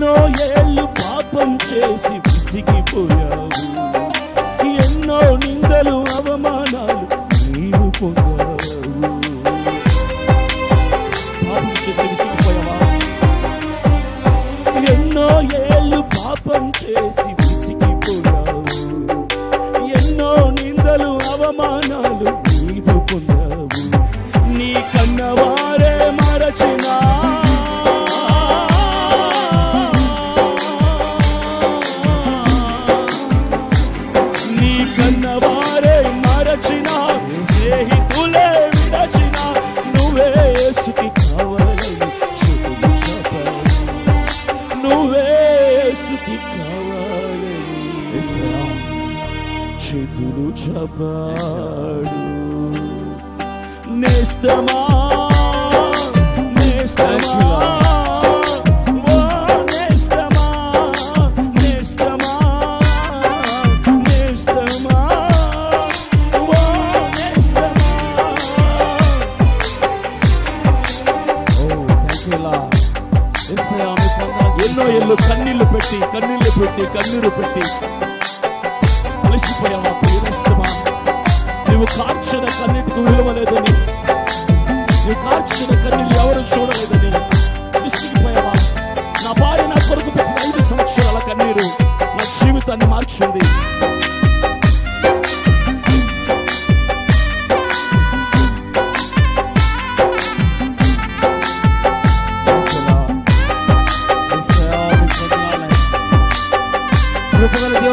ఎన్నో ఏళ్ళు పాపం చేసి విసిగిపోయావు ఎన్నో నిందలు అవమానాలు నీవు పొందావు పాపం చేసి విసిగిపోయావా ఎన్నో ఏళ్ళు పాపం చేసి విసిగిపోయావు ఎన్నో నిందలు అవమానాలు నీవు పొందావు నీ కన్నవారే మరచినా నీ కన్నవారే మరచిన స్నేహితులే విడచిన నువ్వే యేసుకి కావాలని చెవులు చెప్పావు నువ్వే యేసుకి కావాలని చేతులు చపాడు నేస్తమా నేస్తమా ఓ నేస్తమా నేస్తమా నేస్తమా ఓ నేస్తమా ఎన్నో ఎన్నో కన్నీళ్లు పెట్టి కన్నీళ్లు పెట్టి కన్నీరు పెట్టి అలసిపోయావా ప్రియనష్టమా నువ్వు కార్చిన కన్నీటికి విలువ లేదని నువ్వు కార్చిన కన్నీళ్ళు ఎవరు చూడలేదని విసిగిపోయావా నా భార్య నా కొరకు పెట్టిన ఐదు సంవత్సరాల కన్నీరు నా జీవితాన్ని మార్చింది కృపగల